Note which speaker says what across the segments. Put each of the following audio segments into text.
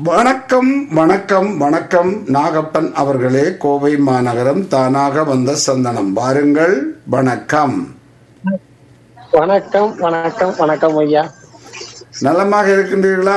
Speaker 1: வணக்கம் வணக்கம் வணக்கம் நாகப்பன் அவர்களே கோவை மாநகரம் தானாக வந்த சந்தனம் வாருங்கள் வணக்கம்
Speaker 2: வணக்கம் வணக்கம் வணக்கம் ஐயா
Speaker 1: நலமாக இருக்கின்றீர்களா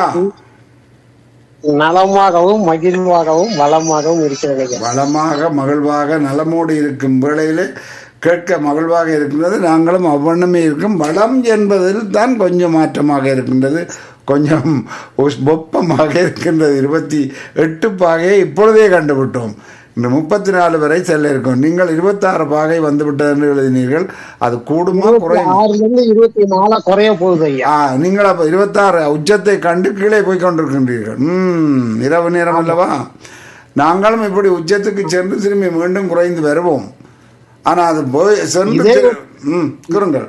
Speaker 2: நலமாகவும் மகிழ்வாகவும் வளமாகவும் இருக்கிறது ஐயா
Speaker 1: வளமாக மகிழ்வாக நலமோடு இருக்கும் வேளையிலே கேட்க மகிழ்வாக இருக்கின்றது நாங்களும் அவ்வண்ணமே இருக்கும் வளம் என்பதில் தான் கொஞ்சம் மாற்றமாக இருக்கின்றது கொஞ்சம் உஸ்- வெப்பமாக இருக்கின்றது இருபத்தி எட்டு பாகையை இப்பொழுதே கண்டுவிட்டோம் இந்த முப்பத்தி நாலு வரை செல்ல இருக்கும் நீங்கள் இருபத்தாறு பாகை வந்துவிட்டது என்று எழுதினீர்கள் அது கூடுமா குறையுமா
Speaker 2: ஆறுல இருந்து இருபத்தி நாலா குறைய போகுது ஐயா
Speaker 1: ஆ நீங்கள் அப்ப இருபத்தாறு உச்சத்தை கண்டு கீழே போய் கொண்டிருக்கின்றீர்கள் ம் இரவு நேரம் அல்லவா நாங்களும் இப்படி உச்சத்துக்கு சென்று திரும்பி மீண்டும் குறைந்து வருவோம் ஆனா அது போய் சென்று
Speaker 2: இதே-
Speaker 1: திரு- ம் கூறுங்கள்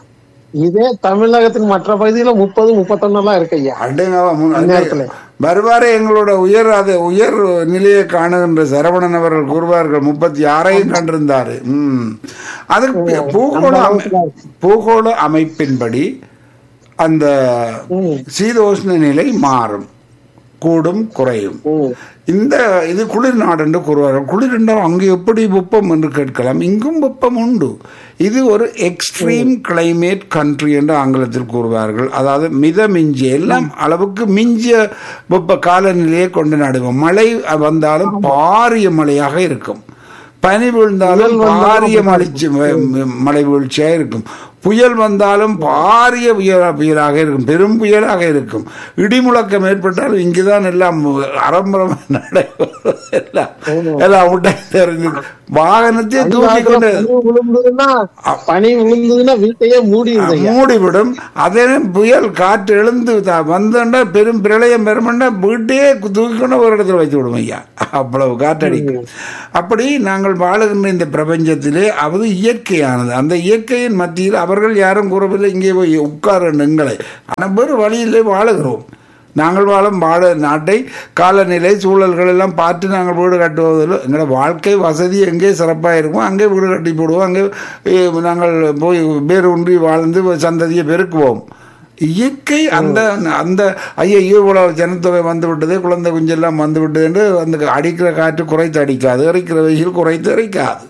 Speaker 2: இதே தமிழகத்தின் மற்ற பகுதியில முப்பது முப்பத்தொன்னு எல்லாம் இருக்கு ஐயா
Speaker 1: அடேங்கப்பா, முன்-
Speaker 2: அந்நேரத்துல.
Speaker 1: வருவாரே எங்களோட உயர் அது உயர் நிலையை காணுகின்ற சரவணன் அவர்கள் கூறுவார்கள் முப்பத்தி ஆறையும் கண்டிருந்தாரு ம் அதற்கு பூகோள அமை- பூகோள அமைப்பின்படி அந்த
Speaker 2: ம்.
Speaker 1: சீதோஷ்ண நிலை மாறும் கூடும் குறையும்
Speaker 2: ம்.
Speaker 1: இந்த இது குளிர் நாடு என்று கூறுவார்கள் குளிர் என்றால் அங்கு எப்படி வெப்பம் என்று கேட்கலாம் இங்கும் வெப்பம் உண்டு இது ஒரு எக்ஸ்ட்ரீம் கிளைமேட் கண்ட்ரி என்று ஆங்கிலத்தில் கூறுவார்கள் அதாவது மித மிஞ்சிய எல்லாம் அளவுக்கு மிஞ்சிய வெப்ப காலநிலையை கொண்டு நடுவோம் மழை வந்தாலும் பாரிய மழையாக இருக்கும் பனி விழுந்தாலும் பாரிய மலிச்சு மழை வீழ்ச்சியாக இருக்கும் புயல் வந்தாலும் பாரிய புயல் புயலாக இருக்கும் பெரும் புயலாக இருக்கும் இடி முழக்கம் ஏற்பட்டாலும் இங்குதான் எல்லாம் அரம்பரம் நடைபெறும் எல்லாம் எல்லாம் விட்டா தெரிஞ்சு வாகனத்தையே தூக்கி கொண்டு
Speaker 2: பனி விழுந்ததுன்னா பனி விழுந்ததுன்னா வீட்டையே மூடிடுது ஐயா
Speaker 1: மூடிவிடும் அதே புயல் காற்று எழுந்து த- வந்தோன்னா பெரும் பிரளயம் பெருமண்டா வீட்டையே தூக்கி கொண்டு ஒரு இடத்துல வைத்து விடும் ஐயா அவ்வளவு காற்றடிக்கும் அப்படி நாங்கள் வாழுகின்ற இந்த பிரபஞ்சத்திலே அது இயற்கையானது அந்த இயற்கையின் மத்தியில் அவர்கள் யாரும் கூறவில்லை இங்கே போய் உட்கார எங்களை ஆனால் வேறு வழியிலே வாழுகிறோம் நாங்கள் வாழும் வாழ நாட்டை காலநிலை சூழல்கள் எல்லாம் பார்த்து நாங்கள் வீடு கட்டுவதில் எங்களோட வாழ்க்கை வசதி எங்கே சிறப்பாக இருக்கும் அங்கே வீடு கட்டி போடுவோம் அங்கே ஏ, நாங்கள் போய் வேறு ஒன்றி வாழ்ந்து சந்ததியை பெருக்குவோம் இயற்கை அந்த அந்த ஐயோ இவ்வளவு ஜனத்தொகை வந்து விட்டது குழந்தை குஞ்செல்லாம் வந்து விட்டது என்று அந்த அடிக்கிற காற்று குறைத்து அடிக்காது அடிக்கிற வெயில் குறைத்து அடிக்காது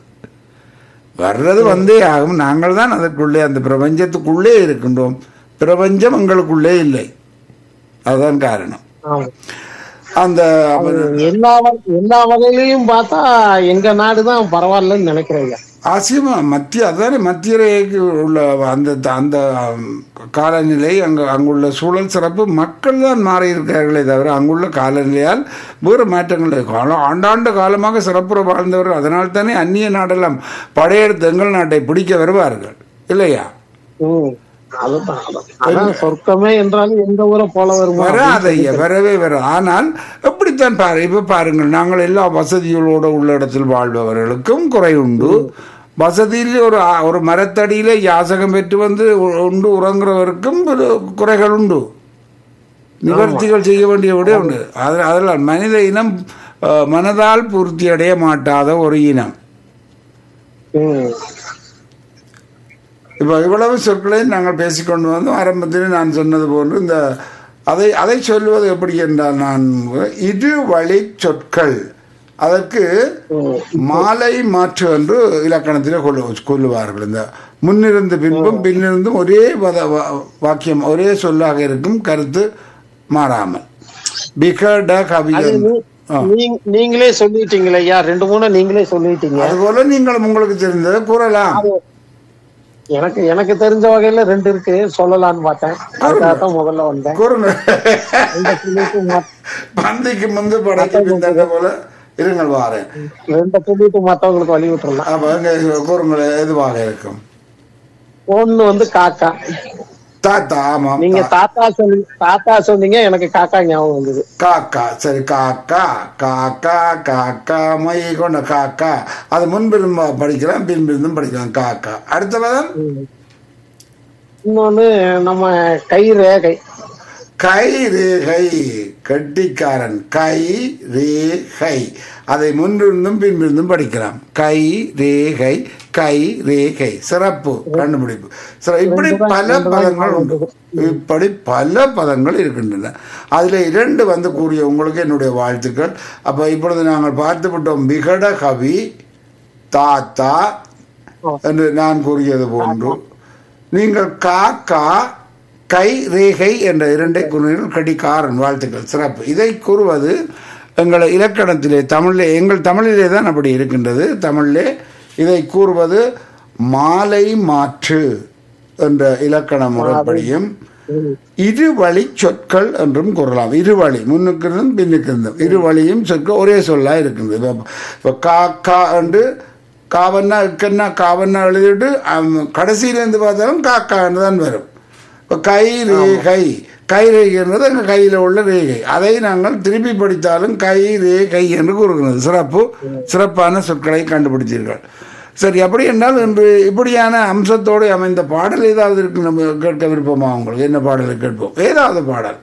Speaker 1: வர்றது வந்தே ஆகும் நாங்கள் தான் அதற்குள்ளே அந்த பிரபஞ்சத்துக்குள்ளே இருக்கின்றோம் பிரபஞ்சம் எங்களுக்குள்ளே இல்லை அதுதான் காரணம்
Speaker 2: ஆமா.
Speaker 1: அந்த
Speaker 2: எல்லா வ- எல்லா வகையிலையும் பார்த்தா எங்க நாடுதான் பரவாயில்லன்னு நினைக்கிறேன் ஐயா
Speaker 1: ஆசியமா மத்திய அதானே மத்திய ரேகைக்கு உள்ள அந்த அந்த காலநிலை அங்கு அங்குள்ள சூழல் சிறப்பு மக்கள் தான் மாறி இருக்கிறார்களே தவிர அங்குள்ள காலநிலையால் வேறு மாற்றங்கள் இல்லை. காலம் ஆண்டாண்டு காலமாக சிறப்புற வாழ்ந்தவர்கள் அதனால் தானே அந்நிய நாடெல்லாம் படையெடுத்து எங்கள் நாட்டை பிடிக்க வருவார்கள் இல்லையா
Speaker 2: ம். அதுதான் அதான். அதான் சொர்க்கமே என்றாலும் எந்த ஊரை போல வருமா
Speaker 1: வராது ஐயா வரவே வர ஆனால் எப்படித்தான் பாரு இப்ப பாருங்கள் நாங்கள் எல்லா வசதிகளோடு உள்ள இடத்தில் வாழ்பவர்களுக்கும் குறை உண்டு வசதியில் ஒரு ஆ- ஒரு மரத்தடியில யாசகம் பெற்று வந்து உ- உண்டு உறங்குறவருக்கும் ஒரு குறைகள் உண்டு நிவர்த்திகள் செய்ய வேண்டிய விட உண்டு அது- அதனால் மனித இனம் அஹ், மனதால் பூர்த்தி அடைய மாட்டாத ஒரு இனம்
Speaker 2: ம்.
Speaker 1: இப்போ இவ்வளவு சொற்களை நாங்கள் பேசிக்கொண்டு வந்தோம் ஆரம்பத்தில் நான் சொன்னது போன்று இந்த அதை அதை சொல்வது எப்படி என்றால் நான் இரு வழி சொற்கள் அதற்கு
Speaker 2: ம்.
Speaker 1: மாலை மாற்று என்று இலக்கணத்தில் கொள்ளு கொள்ளுவார்கள் இந்த முன்னிருந்து பின்பும் பின்னிருந்தும் ஒரே பத வா- வாக்கியம் ஒரே சொல்லாக இருக்கும் கருத்து மாறாமல் பிகட கவியம்
Speaker 2: நீங்க- நீங்களே சொல்லிட்டீங்களே ஐயா ரெண்டு மூணு நீங்களே சொல்லிட்டீங்க
Speaker 1: அதுபோல நீங்கள் உங்களுக்கு தெரிந்ததை கூறலாம்
Speaker 2: எனக்கு எனக்கு தெரிஞ்ச வகையில ரெண்டு இருக்கு சொல்லலாம்னு பார்த்தேன் அதுக்காக தான் முதல்ல வந்தேன்
Speaker 1: கூறுங்க
Speaker 2: ரெண்டு சொல்லிட்டு மத்-
Speaker 1: பந்திக்கு முந்து படைக்கு பிந்தங்க போல இருங்கள் வாரேன்
Speaker 2: ரெண்டை சொல்லிட்டு மத்தவங்களுக்கு வழி விட்டுறலாம்
Speaker 1: அப்ப அங்க கூறுங்கள் எதுவாக இருக்கும்
Speaker 2: ஒண்ணு வந்து காக்கா
Speaker 1: தாத்தா ஆமாம்
Speaker 2: நீங்க தாத்தா சொல்லி தாத்தா சொன்னீங்க எனக்கு காக்கா ஞாபகம் வந்தது
Speaker 1: காக்கா சரி காக்கா காக்கா காக்கா மை கொண்ட காக்கா அது முன்பிருந்தும் படிக்கலாம் பின்பிருந்தும் படிக்கலாம் காக்கா அடுத்த பதம்
Speaker 2: இன்னொன்னு நம்ம கை ரேகை
Speaker 1: கை ரேகை கட்டிக்காரன் கை ரேகை அதை முன்னிருந்தும் பின்னிருந்தும் படிக்கலாம் கை ரேகை கை ரேகை சிறப்பு கண்டுபிடிப்பு சிற- இப்படி பல பதங்கள் உண்டு இப்படி பல பதங்கள் இருக்கின்றன அதில் இரண்டு வந்து கூறிய உங்களுக்கு என்னுடைய வாழ்த்துக்கள் அப்போ இப்பொழுது நாங்கள் பார்த்து விட்டோம் விகட கவி தாத்தா என்று நான் கூறியது போன்று நீங்கள் காக்கா கை ரேகை என்ற இரண்டை கூறினீர்கள் கடிகாரன் வாழ்த்துக்கள் சிறப்பு இதை கூறுவது எங்கள் இலக்கணத்திலே தமிழிலே எங்கள் தமிழிலே தான் அப்படி இருக்கின்றது தமிழிலே இதை கூறுவது மாலை மாற்று என்ற இலக்கண முறைப்படியும் இருவழி சொற்கள் என்றும் கூறலாம் இருவழி முன்னுக்கு இருந்தும் பின்னுக்கு இருந்தும் இருவழியும் சொற்கள் ஒரே சொல்லா இருக்கின்றது இப்ப- இப்ப கா கா என்று காவன்னா இக்கன்னா காவன்னா எழுதிட்டு கடைசியிலேருந்து பார்த்தாலும் காக்கான்னு தான் வரும் இப்போ கை ரேகை கை ரேகைன்றது எங்கள் கையில் உள்ள ரேகை அதை நாங்கள் திருப்பி படித்தாலும் கை ரேகை என்று கூறுகிறது சிறப்பு சிறப்பான சொற்களை கண்டுபிடித்தீர்கள் சரி அப்படி என்றால் இன்று இப்படியான அம்சத்தோடு அமைந்த பாடல் ஏதாவது இருக்கு நம்ம கேட்க விருப்பமா உங்களுக்கு என்ன பாடலை கேட்போம் ஏதாவது பாடல்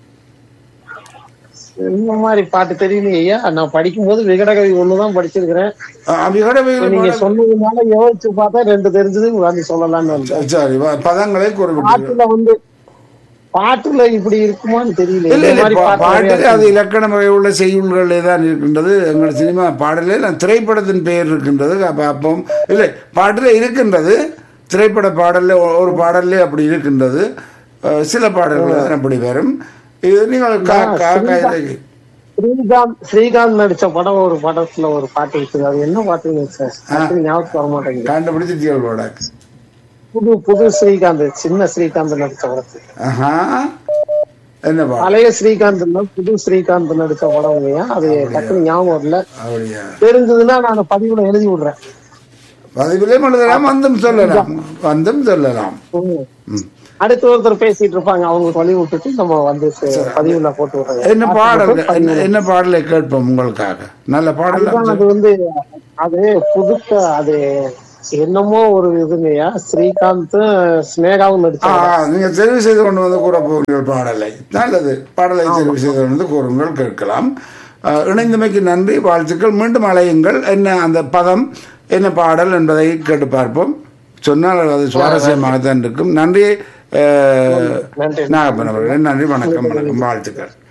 Speaker 2: இந்த மாதிரி பாட்டு தெரியலையே ஐயா நான் படிக்கும்போது விகடகவி ஒண்ணுதான் படிச்சிருக்கிறேன்
Speaker 1: அஹ், விகடவியல்
Speaker 2: நீங்க
Speaker 1: பாடல்
Speaker 2: சொன்னதுனால யோசிச்சு பார்த்தா ரெண்டு தெரிஞ்சது வந்து சொல்லலாம்னு வந்தேன்
Speaker 1: சரி வ- பதங்களை குறிப்பிட்டீர்கள்
Speaker 2: பாட்டுல வந்து பாட்டுல இப்படி இருக்குமான்னு தெரியல
Speaker 1: இல்ல
Speaker 2: இந்த
Speaker 1: இல்ல
Speaker 2: மாதிரி
Speaker 1: பா-
Speaker 2: பாட்டு
Speaker 1: பாட்டிலே
Speaker 2: நிறைய
Speaker 1: அது இலக்கண வகை உள்ள செய்யுள்களே தான் இருக்கின்றது எங்கள் சினிமா பாடலே நான் திரைப்படத்தின் பெயர் இருக்கின்றது அப்ப அப்போ இல்லை பாட்டிலே இருக்கின்றது திரைப்பட பாடல்ல ஒ- ஒரு பாடல்லே அப்படி இருக்கின்றது அஹ், சில பாடல்கள் தான் அப்படி வரும் இது நீங்கள் கா கா கா இதை-
Speaker 2: ஸ்ரீகாந்த் ஸ்ரீகாந்த் நடிச்ச படம் ஒரு படத்துல ஒரு பாட்டு இருக்குது அது என்ன பாட்டுங்க சார் டக்குனு ஞாபகத்துக்கு வர மாட்டேங்குது
Speaker 1: கண்டுபிடிச்சு தீர்வோட
Speaker 2: புது புது ஸ்ரீகாந்த் சின்ன ஸ்ரீகாந்த் நடிச்ச படத்துக்கு
Speaker 1: ஆஹா என்ன பாடம்
Speaker 2: பழைய ஸ்ரீகாந்த் இல்ல புது ஸ்ரீகாந்த் நடிச்ச படம் இல்லையா அது டக்குனு ஞாபகம் இல்ல
Speaker 1: அப்படியா
Speaker 2: தெரிஞ்சதுன்னா நான் பதிவுல எழுதி விடுறேன்
Speaker 1: பதிவிலே எழுதலாம் வந்தும் சொல்லலாம் வந்தும் சொல்லலாம்
Speaker 2: ம்.
Speaker 1: ம்.
Speaker 2: அடுத்து ஒருத்தர் பேசிட்டு இருப்பாங்க அவங்களுக்கு வழி விட்டுட்டு நம்ம வந்து ச- பதிவுல போட்டு விடுறோம்
Speaker 1: என்ன பாடல் என்ன- என்ன பாடலை கேட்போம் உங்களுக்காக நல்ல பாடல்
Speaker 2: அதுதான் அது வந்து அது புதுக்க அது என்னமோ ஒரு இதுங்கய்யா ஸ்ரீகாந்த் ஸ்னேகாவும்
Speaker 1: ஆ,
Speaker 2: நடிச்சாங்க
Speaker 1: ஆ, நீங்க தெரிவு செய்து கொண்டு வந்து கூற போகிறீர்கள் பாடலை நல்லது பாடலை தெரிவு செய்து கொண்டு வந்து கூறுங்கள் கேட்கலாம் ஆ, இணைந்தமைக்கு நன்றி வாழ்த்துக்கள் மீண்டும் அலையுங்கள் என்ன அந்த பதம் என்ன பாடல் என்பதை கேட்டு பார்ப்போம் சொன்னால் அது சுவாரஸ்யமாகத்தான் இருக்கும் நன்றி ஆ,
Speaker 2: நன்றி
Speaker 1: நாகப்பன் அவர்களே நன்றி வணக்கம் வணக்கம் வாழ்த்துக்கள்